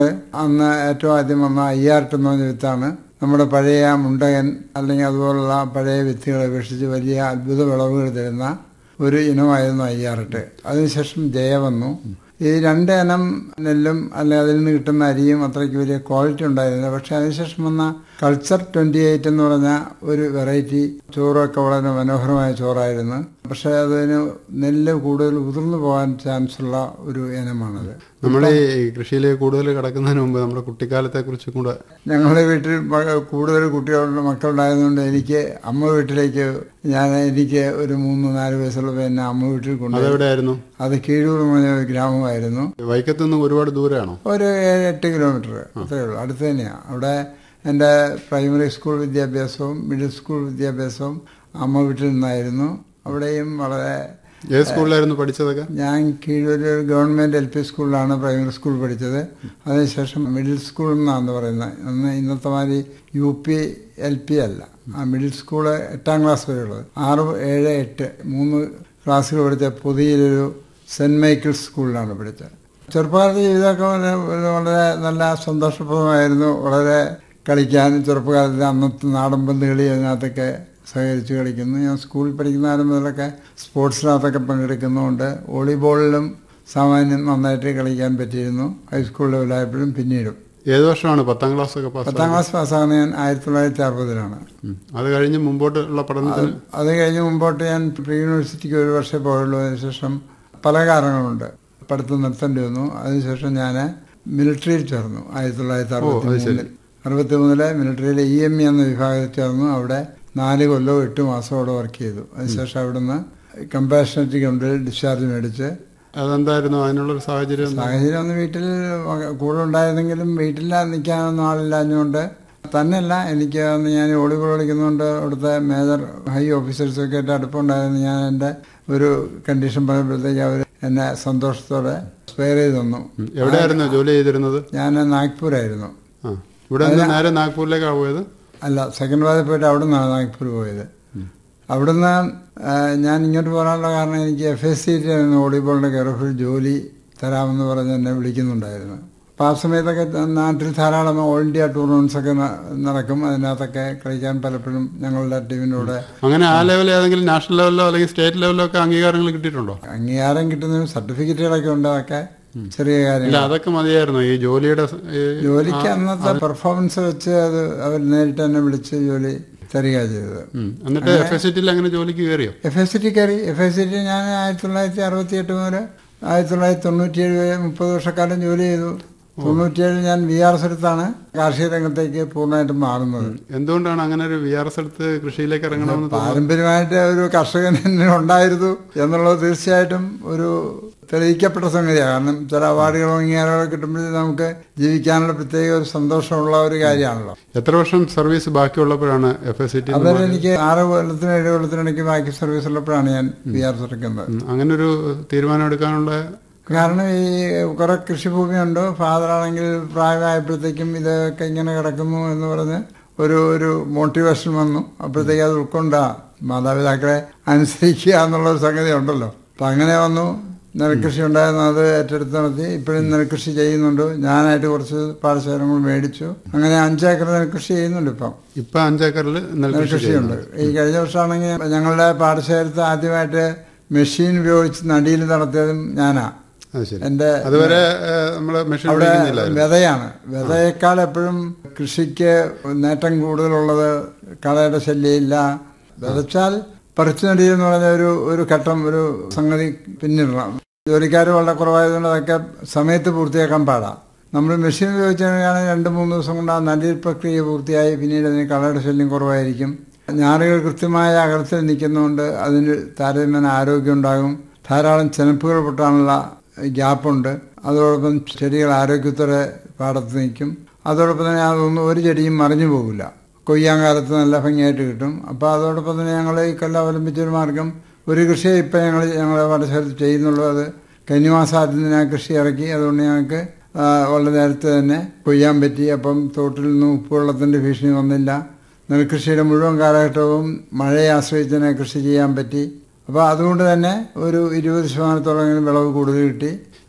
അന്ന് ഏറ്റവും ആദ്യം വന്ന അയ്യാർട്ട് എന്ന് പറഞ്ഞ വിത്താണ് നമ്മുടെ പഴയ മുണ്ടകൻ അല്ലെങ്കിൽ അതുപോലുള്ള പഴയ വിത്തുകളെ അപേക്ഷിച്ച് വലിയ അത്ഭുത വിളവുകൾ തരുന്ന ഒരു ഇനമായിരുന്നു അയ്യാറിട്ട് അതിനുശേഷം ജയ വന്നു ഈ രണ്ട് ഇനം നെല്ലും അല്ലെങ്കിൽ അതിൽ നിന്ന് കിട്ടുന്ന അരിയും അത്രയ്ക്ക് വലിയ ക്വാളിറ്റി ഉണ്ടായിരുന്നില്ല പക്ഷെ അതിനുശേഷം വന്ന കൾച്ചർ ട്വന്റി എയ്റ്റ് എന്ന് പറഞ്ഞ ഒരു വെറൈറ്റി ചോറൊക്കെ വളരെ മനോഹരമായ ചോറായിരുന്നു പക്ഷെ അതിന് നെല്ല് കൂടുതൽ ഉതിർന്നു പോകാൻ ചാൻസ് ഉള്ള ഒരു ഇനമാണത് നമ്മൾ ഈ കൃഷിയിലേക്ക് കൂടുതൽ കിടക്കുന്നതിന് മുമ്പ് നമ്മുടെ കുട്ടിക്കാലത്തെ കുറിച്ച് കൂടെ ഞങ്ങളുടെ വീട്ടിൽ മ- കൂടുതൽ കുട്ടികളുടെ മക്കളുണ്ടായതുകൊണ്ട് എനിക്ക് അമ്മ വീട്ടിലേക്ക് ഞാൻ എനിക്ക് ഒരു മൂന്ന് നാല് വയസ്സുള്ളപ്പോൾ എന്നെ അമ്മ വീട്ടിൽ കൊണ്ടുപോയി അതെവിടെയായിരുന്നു അത് കീഴൂർ എന്ന് പറഞ്ഞ ഒരു ഗ്രാമമായിരുന്നു വൈക്കത്തു നിന്ന് ഒരുപാട് ദൂരെയാണോ ഒരു ഏഴ് എട്ട് കിലോമീറ്റർ അത്രയേ ഉള്ളൂ അടുത്ത് തന്നെയാണ് അവിടെ എൻ്റെ പ്രൈമറി സ്കൂൾ വിദ്യാഭ്യാസവും മിഡിൽ സ്കൂൾ വിദ്യാഭ്യാസവും അമ്മ വീട്ടിൽ നിന്നായിരുന്നു അവിടെയും വളരെ ഏത് സ്കൂളിലായിരുന്നു പഠിച്ചതൊക്കെ ഞാൻ കീഴൊരു ഗവൺമെന്റ് എൽ പി സ്കൂളിലാണ് പ്രൈമറി സ്കൂൾ പഠിച്ചത് അതിനുശേഷം മിഡിൽ സ്കൂൾ എന്നാണ് പറയുന്നത് അന്ന് ഇന്നത്തെ മാതിരി യു പി എൽ പി അല്ല ആ മിഡിൽ സ്കൂള് എട്ടാം ക്ലാസ് വരെയുള്ളത് ആറ് ഏഴ് എട്ട് മൂന്ന് ക്ലാസ്സുകൾ പഠിച്ച പുതിയൊരു സെന്റ് മൈക്കിൾസ് സ്കൂളിലാണ് പഠിച്ചത് ചെറുപ്പകാലത്തെ ജീവിതമൊക്കെ വളരെ വളരെ നല്ല സന്തോഷപ്രദമായിരുന്നു വളരെ കളിക്കാൻ ചെറുപ്പകാലത്ത് അന്നത്തെ നാടൻ പന്ത് കളി അതിനകത്തൊക്കെ സഹകരിച്ച് കളിക്കുന്നു ഞാൻ സ്കൂളിൽ പഠിക്കുന്ന കാലം മുതലൊക്കെ സ്പോർട്സിനകത്തൊക്കെ പങ്കെടുക്കുന്നതുകൊണ്ട് വോളിബോളിലും സാമാന്യം നന്നായിട്ട് കളിക്കാൻ പറ്റിയിരുന്നു ഹൈസ്കൂൾ ലെവലായപ്പോഴും പിന്നീടും ഏത് വർഷമാണ് പത്താം ക്ലാസ് ഒക്കെ പാസ് പത്താം ക്ലാസ് പാസ്സാകുന്ന ഞാൻ ആയിരത്തി തൊള്ളായിരത്തി അറുപതിലാണ് അത് കഴിഞ്ഞ് മുമ്പോട്ടുള്ള പഠനത്തിന് അത് കഴിഞ്ഞ് മുമ്പോട്ട് ഞാൻ പ്രീ യൂണിവേഴ്സിറ്റിക്ക് ഒരു വർഷം പോയുള്ളൂ അതിനുശേഷം പല കാരണങ്ങളുണ്ട് പഠിത്തം നിർത്തേണ്ടി വന്നു അതിനുശേഷം ഞാൻ മിലിറ്ററിയിൽ ചേർന്നു ആയിരത്തി തൊള്ളായിരത്തി അറുപത്തി മൂന്നിൽ അറുപത്തി മൂന്നില് മിലിറ്ററിയിൽ ഇ എം ഇ എന്ന വിഭാഗത്തിൽ ചേർന്നു അവിടെ നാല് കൊല്ലവും എട്ട് മാസം അവിടെ വർക്ക് ചെയ്തു അതിനുശേഷം അവിടുന്ന് കമ്പാഷനറ്റ് ഗ്രൗണ്ടിൽ ഡിസ്ചാർജ് മേടിച്ച് അതെന്തായിരുന്നു അതിനുള്ളൊരു സാഹചര്യം എന്താ? സാഹചര്യം ഒന്ന് വീട്ടിൽ കൂടെ ഉണ്ടായിരുന്നെങ്കിലും വീട്ടിൽ നിൽക്കാനൊന്നും ആളില്ലാഞ്ഞുകൊണ്ട് തന്നെയല്ല എനിക്ക് അന്ന് ഞാൻ വോളിബോൾ കളിക്കുന്നതുകൊണ്ട് അവിടുത്തെ മേജർ ഹൈ ഓഫീസേഴ്സൊക്കെ ആയിട്ട് അടുപ്പമുണ്ടായിരുന്നു ഞാൻ എൻ്റെ ഒരു കണ്ടീഷൻ പറയുമ്പോഴത്തേക്ക് അവർ എന്നെ സന്തോഷത്തോടെ സ്പെയർ ചെയ്ത് തന്നു ഉം. എവിടെയായിരുന്നു ജോലി ചെയ്തിരുന്നത് ഞാൻ നാഗ്പൂരായിരുന്നു ആ ഇവിടെ നിന്ന് നേരെ നാഗ്പൂരിലേക്കാണ് പോയത് അല്ല സെക്കൻഡ് വാതിൽ പോയിട്ട് അവിടെ നിന്നാണ് നാഗ്പൂർ പോയത് അവിടുന്ന് ആ, ഞാൻ ഇങ്ങോട്ട് പോകാനുള്ള കാരണം എനിക്ക് എഫ് എസ് സി വോളിബോളിന്റെ കെയർഫുൾ ജോലി തരാമെന്ന് പറഞ്ഞ് എന്നെ വിളിക്കുന്നുണ്ടായിരുന്നു അപ്പോൾ ആ സമയത്തൊക്കെ നാട്ടിൽ ധാരാളം ഓൾ ഇന്ത്യ ടൂർണമെന്റ്സ് ഒക്കെ ന- നടക്കും അതിനകത്തൊക്കെ കളിക്കാൻ പലപ്പോഴും ഞങ്ങളുടെ ടീമിൻ്റെ കൂടെ അങ്ങനെ ആ ലെവലിൽ ഏതെങ്കിലും നാഷണൽ ലെവലിലോ അല്ലെങ്കിൽ സ്റ്റേറ്റ് ലെവലിലോ ഒക്കെ അംഗീകാരങ്ങൾ കിട്ടിയിട്ടുണ്ടോ അംഗീകാരം കിട്ടുന്ന സർട്ടിഫിക്കറ്റുകളൊക്കെ ഉണ്ട് അതൊക്കെ ചെറിയ ഇല്ല കാര്യങ്ങൾ അതൊക്കെ മതിയായിരുന്നു ഈ ജോലിയുടെ സ- ഈ ജോലിക്ക് അന്നത്തെ പെർഫോമൻസ് വെച്ച് അത് അവർ നേരിട്ട് എന്നെ വിളിച്ച് ജോലി തരിക ചെയ്തത് ഉം. എന്നിട്ട് എഫ് എസ് സിറ്റിയിൽ അങ്ങനെ ജോലിക്ക് കയറിയോ എഫ് എസ് സി ടി കയറി എഫ് എസ് സി ടി ഞാൻ ആയിരത്തി തൊള്ളായിരത്തി അറുപത്തി എട്ട് മുതൽ ആയിരത്തി തൊള്ളായിരത്തി തൊണ്ണൂറ്റിയേഴ് വരെ മുപ്പത് വർഷക്കാലം ജോലി ചെയ്തു തൊണ്ണൂറ്റിയേഴിൽ ഞാൻ വി ആർ സ്ഥലത്താണ് കാർഷിക രംഗത്തേക്ക് പൂർണ്ണമായിട്ടും മാറുന്നത് എന്തുകൊണ്ടാണ് അങ്ങനെ ഒരു വി ആർ എസ് എടുത്ത് കൃഷിയിലേക്ക് ഇറങ്ങണമെന്ന് തോന്നുന്നത്? പാരമ്പര്യമായിട്ട് ഒരു കർഷകൻ എന്നെ ഉണ്ടായിരുന്നു എന്നുള്ളത് തീർച്ചയായിട്ടും ഒരു തെളിയിക്കപ്പെട്ട സംഗതിയാണ് കാരണം ചില അവാർഡുകളോ അംഗീകാരങ്ങളോ കിട്ടുമ്പോഴേ നമുക്ക് ജീവിക്കാനുള്ള പ്രത്യേക ഒരു സന്തോഷമുള്ള ഒരു കാര്യമാണല്ലോ എത്ര വർഷം സർവീസ് ബാക്കിയുള്ളപ്പോഴാണ് എഫ് എസ് സിറ്റി അതിൽ എനിക്ക് ആറ് കൊല്ലത്തിനും ഏഴ് കൊല്ലത്തിനിടയ്ക്ക് ബാക്കി സർവീസ് ഉള്ളപ്പോഴാണ് ഞാൻ വി ആർ എടുക്കുന്നത് അങ്ങനെ ഒരു തീരുമാനം എടുക്കാനുള്ള കാരണം ഈ കുറെ കൃഷിഭൂമിയുണ്ട് ഫാദർ ആണെങ്കിൽ പ്രായമായപ്പോഴത്തേക്കും ഇതൊക്കെ ഇങ്ങനെ കിടക്കുന്നു എന്ന് പറഞ്ഞ് ഒരു ഒരു മോട്ടിവേഷൻ വന്നു അപ്പോഴത്തേക്ക് അത് ഉൾക്കൊണ്ടാ മാതാപിതാക്കളെ അനുസരിക്കുക എന്നുള്ള ഒരു സംഗതി ഉണ്ടല്ലോ അപ്പൊ അങ്ങനെ വന്നു നെൽകൃഷി ഉണ്ടായിരുന്നു അത് ഏറ്റെടുത്ത് നടത്തി ഇപ്പോഴും നെൽകൃഷി ചെയ്യുന്നുണ്ട് ഞാനായിട്ട് കുറച്ച് പാടശേഖരങ്ങൾ മേടിച്ചു അങ്ങനെ അഞ്ചേക്കർ നെൽകൃഷി ചെയ്യുന്നുണ്ട് ഇപ്പം ഇപ്പൊ അഞ്ചേക്കറിൽ നെൽകൃഷി നെൽകൃഷിയുണ്ട് ഈ കഴിഞ്ഞ വർഷമാണെങ്കിൽ ഞങ്ങളുടെ പാടശേഖരത്ത് ആദ്യമായിട്ട് മെഷീൻ ഉപയോഗിച്ച് നടിയിൽ നടത്തിയതും ഞാനാ അത് ശരി എന്റെ അതുവരെ നമ്മൾ മെഷീൻ അവിടെ ഉപയോഗിക്കുന്നില്ലായിരുന്നു വിതയാണ് വിതയേക്കാൾ എപ്പോഴും കൃഷിക്ക് നേട്ടം കൂടുതലുള്ളത് കളയുടെ ശല്യമില്ല വിതച്ചാൽ പറിച്ചു നടിയിൽ എന്ന് പറഞ്ഞ ഒരു ഒരു ഘട്ടം ഒരു സംഗതി പിന്നിടണം ജോലിക്കാർ വളരെ കുറവായതുകൊണ്ട് അതൊക്കെ സമയത്ത് പൂർത്തിയാക്കാൻ പാടാം നമ്മൾ മെഷീൻ ഉപയോഗിച്ചാണെങ്കിൽ രണ്ട് മൂന്ന് ദിവസം കൊണ്ട് ആ നടിയിൽ പ്രക്രിയ പൂർത്തിയായി പിന്നീട് അതിന് കളയുടെ ശല്യം കുറവായിരിക്കും ഞാറുകൾ കൃത്യമായ അകലത്തിൽ നിൽക്കുന്നതുകൊണ്ട് അതിന് താരതമ്യേന ആരോഗ്യം ഉണ്ടാകും ധാരാളം ചെനപ്പുകൾ പൊട്ടാനുള്ള ഗ്യാപ്പുണ്ട് അതോടൊപ്പം ചെടികൾ ആരോഗ്യത്തോടെ പാടത്ത് നിൽക്കും അതോടൊപ്പം തന്നെ അതൊന്നും ഒരു ചെടിയും മറിഞ്ഞു പോകില്ല കൊയ്യാൻ കാലത്ത് നല്ല ഭംഗിയായിട്ട് കിട്ടും അപ്പോൾ അതോടൊപ്പം തന്നെ ഞങ്ങൾ ഈ കൊല്ലം അവലംബിച്ചൊരു മാർഗം ഒരു കൃഷിയെ ഇപ്പം ഞങ്ങൾ ഞങ്ങളെ പാടശേഖരത്ത് ചെയ്യുന്നുള്ളൂ അത് കന്നിമാസം ആദ്യം തന്നെ ആ കൃഷി ഇറക്കി അതുകൊണ്ട് ഞങ്ങൾക്ക് ആ, വളരെ നേരത്തെ തന്നെ കൊയ്യാൻ പറ്റി അപ്പം തോട്ടിൽ നിന്ന് ഉപ്പുവെള്ളത്തിൻ്റെ ഭീഷണി വന്നില്ല നെൽകൃഷിയുടെ മുഴുവൻ കാലഘട്ടവും മഴയെ ആശ്രയിച്ച് തന്നെ കൃഷി ചെയ്യാൻ പറ്റി അപ്പോൾ അതുകൊണ്ട് തന്നെ ഒരു ഇരുപത് ശതമാനത്തോളം വിളവ് കൂടുതൽ കിട്ടി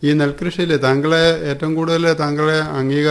ഈ നെൽകൃഷിയിൽ താങ്കളെ ഏറ്റവും കൂടുതൽ താങ്കളെ അംഗീകാരം